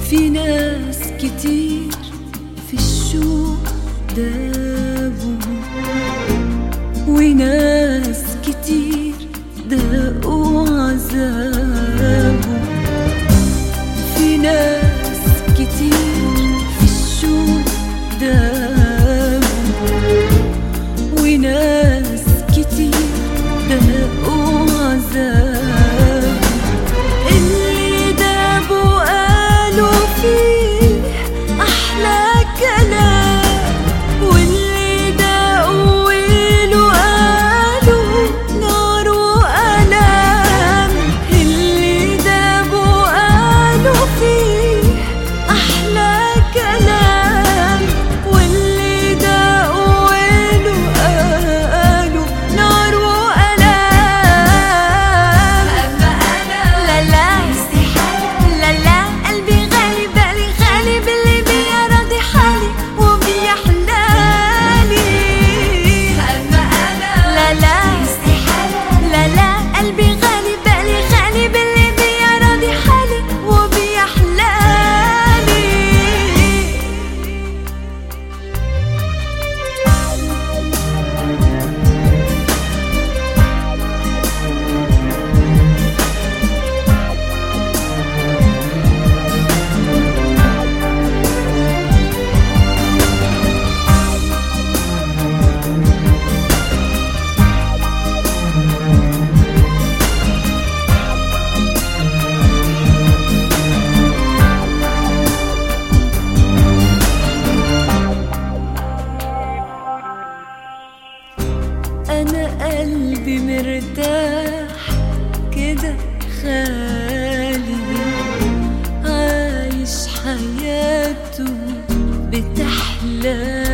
في ناس كتير في الشوق دابوا وناس كتير داقوا عذابه في ناس كتير في الشوق دابوا وناس كتير داقوا عذابه اللي دابوا قالوا فيه أحلى كلام واللي داقوا ويلوا قالوا نار وألام اللي دابوا قالوا فيه أحلى كلام واللي داقوا ويلوا قالوا نار وألام أما أنا لا لا لا لا قلبي غالي بالي غالي باللي بيا راضي حالي وبيحلالي أما أنا لا لا لا لا قلبي غالي بالي غالي باللي بيا راضي حالي وبيحلالي أنا قلبي مرتاح كده خالي عايش حياته بتحلى